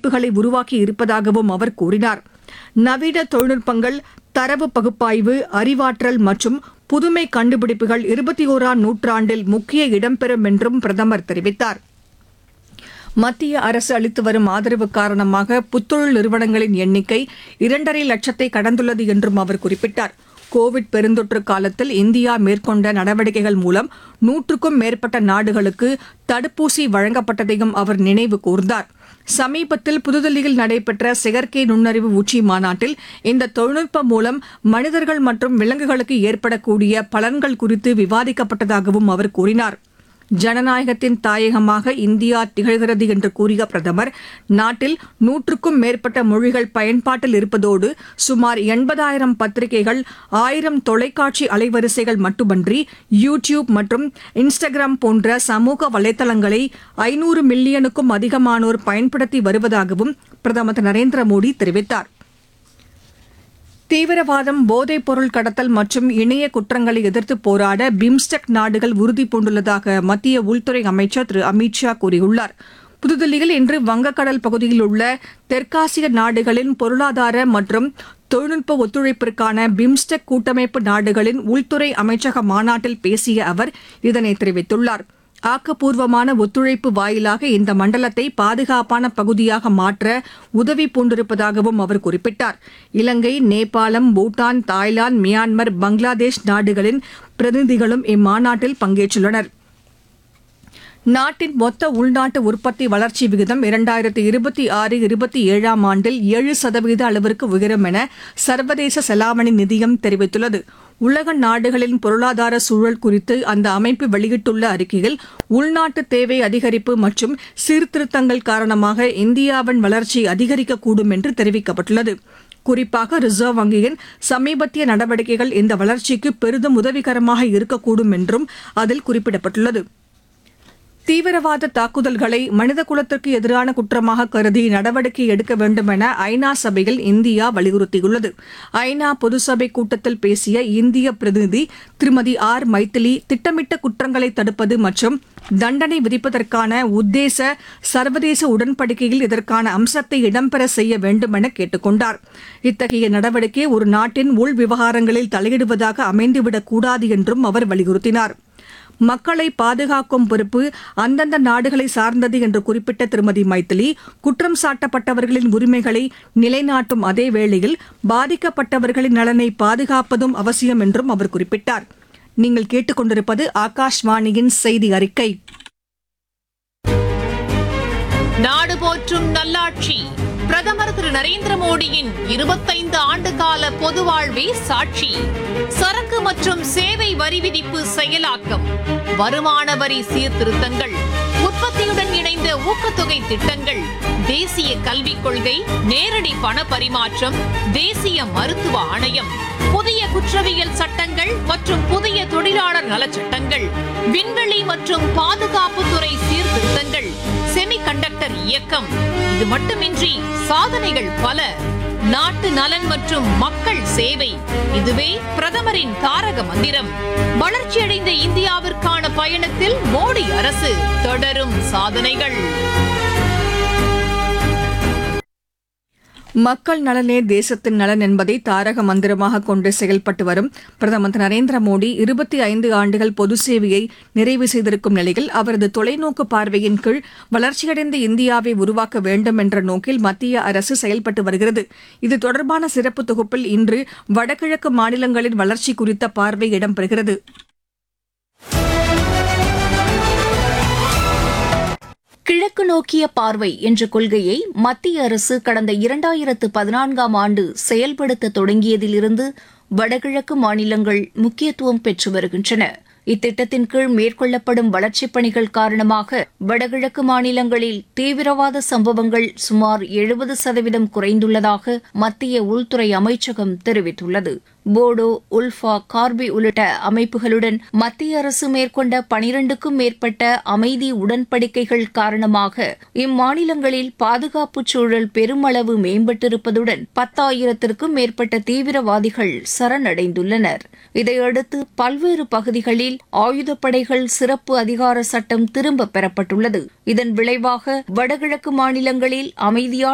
வாய்ப்புகளை உருவாக்கி இருப்பதாகவும் அவர் கூறினார் நவீன தொழில்நுட்பங்கள் தரவு பகுப்பாய்வு அறிவாற்றல் மற்றும் புதுமை கண்டுபிடிப்புகள் இருபத்தி ஓராம் நூற்றாண்டில் முக்கிய இடம்பெறும் என்றும் பிரதமர் தெரிவித்தார் மத்திய அரசு அளித்து வரும் ஆதரவு காரணமாக புத்தொழில் நிறுவனங்களின் எண்ணிக்கை இரண்டரை லட்சத்தை கடந்துள்ளது என்றும் அவர் குறிப்பிட்டார் கோவிட் பெருந்தொற்று காலத்தில் இந்தியா மேற்கொண்ட நடவடிக்கைகள் மூலம் நூற்றுக்கும் மேற்பட்ட நாடுகளுக்கு தடுப்பூசி வழங்கப்பட்டதையும் அவர் நினைவு கூர்ந்தார் சமீபத்தில் புதுதில்லியில் நடைபெற்ற செயற்கை நுண்ணறிவு உச்சி மாநாட்டில் இந்த தொழில்நுட்பம் மூலம் மனிதர்கள் மற்றும் விலங்குகளுக்கு ஏற்படக்கூடிய பலன்கள் குறித்து விவாதிக்கப்பட்டதாகவும் அவர் கூறினார் ஜனநாயகத்தின் தாயகமாக இந்தியா திகழ்கிறது என்று கூறிய பிரதமர் நாட்டில் நூற்றுக்கும் மேற்பட்ட மொழிகள் பயன்பாட்டில் இருப்பதோடு சுமார் எண்பதாயிரம் பத்திரிகைகள் ஆயிரம் தொலைக்காட்சி அலைவரிசைகள் மட்டுமன்றி யூ டியூப் மற்றும் இன்ஸ்டாகிராம் போன்ற சமூக வலைதளங்களை ஐநூறு மில்லியனுக்கும் அதிகமானோர் பயன்படுத்தி வருவதாகவும் பிரதமர் திரு நரேந்திர மோடி தெரிவித்தார் தீவிரவாதம் போதைப் பொருள் கடத்தல் மற்றும் இணைய குற்றங்களை எதிர்த்து போராட பிம்ஸ்டெக் நாடுகள் உறுதி பூண்டுள்ளதாக மத்திய உள்துறை அமைச்சர் திரு அமித் ஷா கூறியுள்ளார் புதுதில்லியில் இன்று வங்கக்கடல் பகுதியில் உள்ள தெற்காசிய நாடுகளின் பொருளாதார மற்றும் தொழில்நுட்ப ஒத்துழைப்பிற்கான பிம்ஸ்டெக் கூட்டமைப்பு நாடுகளின் உள்துறை அமைச்சக மாநாட்டில் பேசிய அவர் இதனை தெரிவித்துள்ளார் ஆக்கப்பூர்வமான ஒத்துழைப்பு வாயிலாக இந்த மண்டலத்தை பாதுகாப்பான பகுதியாக மாற்ற உதவி பூண்டிருப்பதாகவும் அவர் குறிப்பிட்டார் இலங்கை நேபாளம் பூட்டான் தாய்லாந்து மியான்மர் பங்களாதேஷ் நாடுகளின் பிரதிநிதிகளும் இம்மாநாட்டில் பங்கேற்றுள்ளனர் நாட்டின் மொத்த உள்நாட்டு உற்பத்தி வளர்ச்சி விகிதம் இரண்டாயிரத்தி இருபத்தி ஆறு இருபத்தி ஏழாம் ஆண்டில் ஏழு சதவீத அளவிற்கு உயரும் என சர்வதேச செலாவணி நிதியம் தெரிவித்துள்ளது உலக நாடுகளின் பொருளாதார சூழல் குறித்து அந்த அமைப்பு வெளியிட்டுள்ள அறிக்கையில் உள்நாட்டு தேவை அதிகரிப்பு மற்றும் சீர்திருத்தங்கள் காரணமாக இந்தியாவின் வளர்ச்சி அதிகரிக்கக்கூடும் என்று தெரிவிக்கப்பட்டுள்ளது குறிப்பாக ரிசர்வ் வங்கியின் சமீபத்திய நடவடிக்கைகள் இந்த வளர்ச்சிக்கு பெரிதும் உதவிகரமாக இருக்கக்கூடும் என்றும் அதில் குறிப்பிடப்பட்டுள்ளது தீவிரவாத தாக்குதல்களை மனித குலத்திற்கு எதிரான குற்றமாக கருதி நடவடிக்கை எடுக்க வேண்டும் என ஐநா சபையில் இந்தியா வலியுறுத்தியுள்ளது ஐநா பொதுசபை கூட்டத்தில் பேசிய இந்திய பிரதிநிதி திருமதி ஆர் மைத்திலி திட்டமிட்ட குற்றங்களை தடுப்பது மற்றும் தண்டனை விதிப்பதற்கான உத்தேச சர்வதேச உடன்படிக்கையில் இதற்கான அம்சத்தை இடம்பெற செய்ய வேண்டும் என கேட்டுக் கொண்டார் இத்தகைய நடவடிக்கை ஒரு நாட்டின் உள் விவகாரங்களில் தலையிடுவதாக அமைந்துவிடக் கூடாது என்றும் அவர் வலியுறுத்தினார் மக்களை பாதுகாக்கும் பொறுப்பு அந்தந்த நாடுகளை சார்ந்தது என்று குறிப்பிட்ட திருமதி மைத்திலி குற்றம் சாட்டப்பட்டவர்களின் உரிமைகளை நிலைநாட்டும் அதே வேளையில் பாதிக்கப்பட்டவர்களின் நலனை பாதுகாப்பதும் அவசியம் என்றும் அவர் குறிப்பிட்டார் நீங்கள் கேட்டுக்கொண்டிருப்பது ஆகாஷ்வாணியின் செய்தி அறிக்கை நாடு போற்றும் நல்லாட்சி பிரதமர் திரு நரேந்திர மோடியின் இருபத்தைந்து ஆண்டு கால பொது வாழ்வே சாட்சி சரக்கு மற்றும் சேவை வரி விதிப்பு செயலாக்கம் வருமான வரி சீர்திருத்தங்கள் உற்பத்தியுடன் இணைந்த ஊக்கத்தொகை திட்டங்கள் தேசிய கல்விக் கொள்கை நேரடி பண பரிமாற்றம் தேசிய மருத்துவ ஆணையம் புதிய குற்றவியல் சட்டங்கள் மற்றும் புதிய தொழிலாளர் நலச்சட்டங்கள் விண்வெளி மற்றும் பாதுகாப்புத்துறை சீர்திருத்தங்கள் செமிகண்டக்டர் இயக்கம் இது மட்டுமின்றி சாதனைகள் பல நாட்டு நலன் மற்றும் மக்கள் சேவை இதுவே பிரதமரின் தாரக மந்திரம் வளர்ச்சியடைந்த இந்தியாவிற்கான பயணத்தில் மோடி அரசு தொடரும் சாதனைகள் மக்கள் நலனே தேசத்தின் நலன் என்பதை தாரக மந்திரமாக கொண்டு செயல்பட்டு வரும் பிரதமர் திரு நரேந்திர மோடி இருபத்தி ஐந்து ஆண்டுகள் பொது சேவையை நிறைவு செய்திருக்கும் நிலையில் அவரது தொலைநோக்கு பார்வையின் கீழ் வளர்ச்சியடைந்த இந்தியாவை உருவாக்க வேண்டும் என்ற நோக்கில் மத்திய அரசு செயல்பட்டு வருகிறது இது தொடர்பான சிறப்பு தொகுப்பில் இன்று வடகிழக்கு மாநிலங்களின் வளர்ச்சி குறித்த பார்வை இடம்பெறுகிறது கிழக்கு நோக்கிய பார்வை என்ற கொள்கையை மத்திய அரசு கடந்த இரண்டாயிரத்து பதினான்காம் ஆண்டு செயல்படுத்த தொடங்கியதிலிருந்து வடகிழக்கு மாநிலங்கள் முக்கியத்துவம் பெற்று வருகின்றன இத்திட்டத்தின் கீழ் மேற்கொள்ளப்படும் வளர்ச்சிப் பணிகள் காரணமாக வடகிழக்கு மாநிலங்களில் தீவிரவாத சம்பவங்கள் சுமார் எழுபது சதவீதம் குறைந்துள்ளதாக மத்திய உள்துறை அமைச்சகம் தெரிவித்துள்ளது போடோ உல்ஃபா கார்பி உள்ளிட்ட அமைப்புகளுடன் மத்திய அரசு மேற்கொண்ட பனிரண்டுக்கும் மேற்பட்ட அமைதி உடன்படிக்கைகள் காரணமாக இம்மாநிலங்களில் பாதுகாப்பு சூழல் பெருமளவு மேம்பட்டிருப்பதுடன் பத்தாயிரத்திற்கும் மேற்பட்ட தீவிரவாதிகள் சரணடைந்துள்ளனர் இதையடுத்து பல்வேறு பகுதிகளில் ஆயுதப்படைகள் சிறப்பு அதிகார சட்டம் திரும்பப் பெறப்பட்டுள்ளது இதன் விளைவாக வடகிழக்கு மாநிலங்களில் அமைதியான